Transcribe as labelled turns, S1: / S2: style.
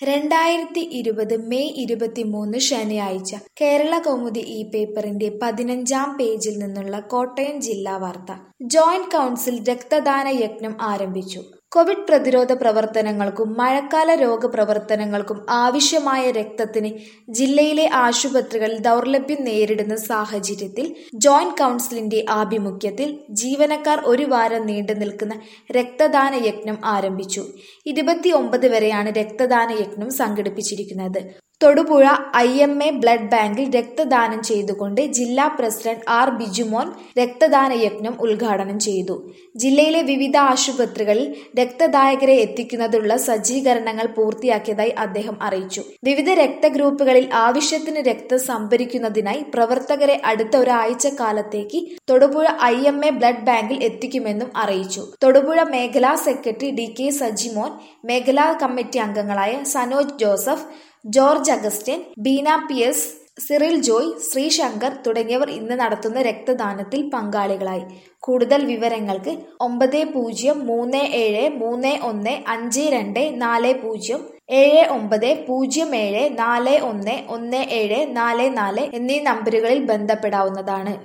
S1: രണ്ടായിരത്തി ഇരുപത് മെയ് ഇരുപത്തിമൂന്ന് ശനിയാഴ്ച കേരള കൗമുദി ഈ പേപ്പറിന്റെ പതിനഞ്ചാം പേജിൽ നിന്നുള്ള കോട്ടയം ജില്ലാ വാർത്ത ജോയിന്റ് കൗൺസിൽ രക്തദാന യജ്ഞം ആരംഭിച്ചു കോവിഡ് പ്രതിരോധ പ്രവർത്തനങ്ങൾക്കും മഴക്കാല രോഗ പ്രവർത്തനങ്ങൾക്കും ആവശ്യമായ രക്തത്തിന് ജില്ലയിലെ ആശുപത്രികളിൽ ദൗർലഭ്യം നേരിടുന്ന സാഹചര്യത്തിൽ ജോയിന്റ് കൗൺസിലിന്റെ ആഭിമുഖ്യത്തിൽ ജീവനക്കാർ ഒരു വാരം നീണ്ടു നിൽക്കുന്ന രക്തദാന യജ്ഞം ആരംഭിച്ചു ഇരുപത്തിയൊമ്പത് വരെയാണ് രക്തദാന യജ്ഞം സംഘടിപ്പിച്ചിരിക്കുന്നത് Thodupuzha I M A blood ബാങ്കിൽ രക്തദാനം ചെയ്തുകൊണ്ട് ജില്ലാ പ്രസിഡന്റ് ആർ ബിജുമോൻ രക്തദാന യജ്ഞം ഉദ്ഘാടനം ചെയ്തു ജില്ലയിലെ വിവിധ ആശുപത്രികളിൽ രക്തദായകരെ എത്തിക്കുന്നതിനുള്ള സജ്ജീകരണങ്ങൾ പൂർത്തിയാക്കിയതായി അദ്ദേഹം അറിയിച്ചു വിവിധ രക്തഗ്രൂപ്പുകളിൽ ആവശ്യത്തിന് രക്തം സംഭരിക്കുന്നതിനായി പ്രവർത്തകരെ അടുത്ത ഒരാഴ്ച കാലത്തേക്ക് Thodupuzha I M A blood ബാങ്കിൽ എത്തിക്കുമെന്നും അറിയിച്ചു തൊടുപുഴ മേഖലാ സെക്രട്ടറി ഡി കെ സജിമോൻ മേഖലാ കമ്മിറ്റി അംഗങ്ങളായ Sanoj Joseph George Augustine Beena P S Cyril Joy Sreesankar തുടങ്ങിയവർ ഇന്ന് നടത്തുന്ന രക്തദാനത്തിൽ പങ്കാളികളായി കൂടുതൽ വിവരങ്ങൾക്ക് ഒമ്പത് പൂജ്യം മൂന്ന് ഏഴ് മൂന്ന് ഒന്ന് അഞ്ച് രണ്ട് നാല് പൂജ്യം ഏഴ് ഒമ്പത് പൂജ്യം ഏഴ് നാല് ഒന്ന് ഒന്ന് ഏഴ് നാല് നാല് എന്നീ നമ്പറുകളിൽ ബന്ധപ്പെടാവുന്നതാണ്